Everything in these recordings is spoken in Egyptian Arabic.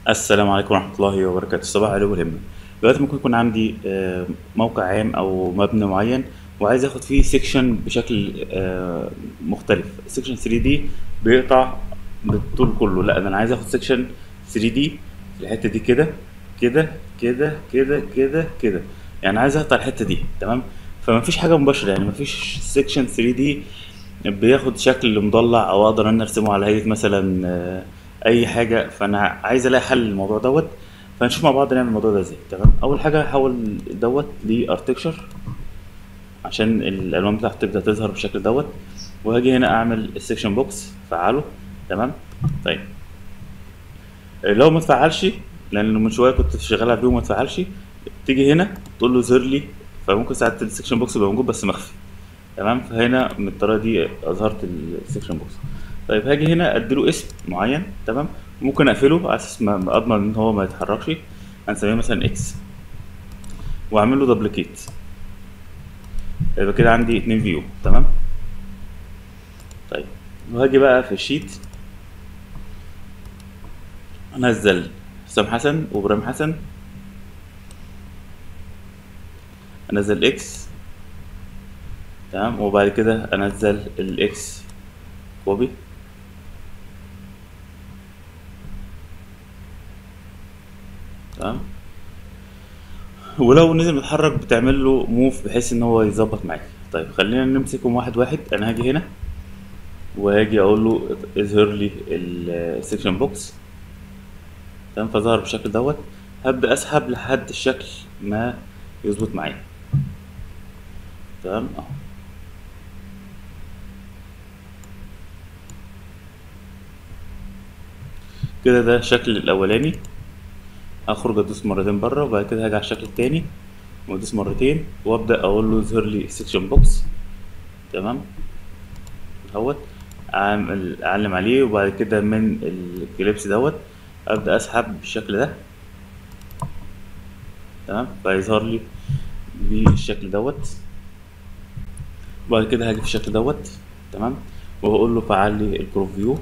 السلام عليكم ورحمة الله وبركاته صباح الخير والهمة دلوقتي ممكن يكون عندي آه، موقع عام أو مبنى معين وعايز اخد فيه سيكشن بشكل آه، مختلف سيكشن 3 دي بيقطع بالطول كله لا ده انا عايز اخد سيكشن 3 دي في الحتة دي كده كده كده كده كده كده يعني عايز اقطع الحتة دي تمام فما فيش حاجة مباشرة يعني ما فيش سيكشن 3 دي بياخد شكل مضلع او اقدر ان أنا ارسمه على هيئة مثلا آه، اي حاجة فانا عايز الاقي حل للموضوع دوت فنشوف مع بعض نعمل الموضوع ده ازاي تمام اول حاجة هحول دوت لارتكشر عشان الالوان بتاعته تبدا تظهر بالشكل دوت وهاجي هنا اعمل السكشن بوكس فعله تمام طيب لو ما اتفعلش لان من شويه كنت شغال فيه وما اتفعلش تيجي هنا تقول له زر لي فممكن ساعات السكشن بوكس يبقى موجود بس مخفي تمام فهنا من الطريقه دي اظهرت السكشن بوكس طيب هاجي هنا اديله اسم معين تمام ممكن اقفله على اساس ما اضمن ان هو ما يتحركش هنسميه مثلا اكس واعمل له دبليكيت يبقى كده عندي اتنين فيو تمام طيب وهاجي بقى في الشيت انزل حسام حسن وابراهيم حسن انزل اكس تمام وبعد كده انزل الاكس كوبي تمام ولو نزل متحرك بتعمل له موف بحيث ان هو يظبط معاك طيب خلينا نمسكهم واحد واحد انا هاجي هنا وهاجي اقول له اظهر لي السكشن بوكس تمام فظهر بالشكل دوت هبدا اسحب لحد الشكل ما يظبط معايا تمام اهو كده ده الشكل الاولاني اخرج ادوس مرتين بره وبعد كده هاجي على الشكل التاني وادوس مرتين وابدا اقول له اظهر لي سيكشن بوكس تمام اهوت اعمل اعلم عليه وبعد كده من الكليبس دوت ابدا اسحب بالشكل ده تمام فيظهر لي بالشكل دوت وبعد كده هاجي في الشكل دوت تمام وهقول له فعل لي الكروب فيو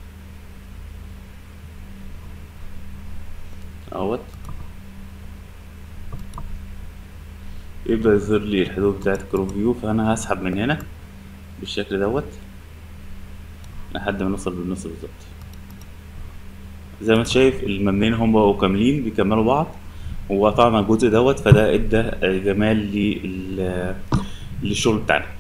اهوت يبدأ يظهر لي الحدود بتاعت الكروب فيو فأنا هسحب من هنا بالشكل دوت لحد ما نوصل بالنص بالظبط زي ما انت شايف المبنيين هم بقوا كاملين بيكملوا بعض وقطعنا الجزء دوت فده ادى جمال لل- للشغل بتاعنا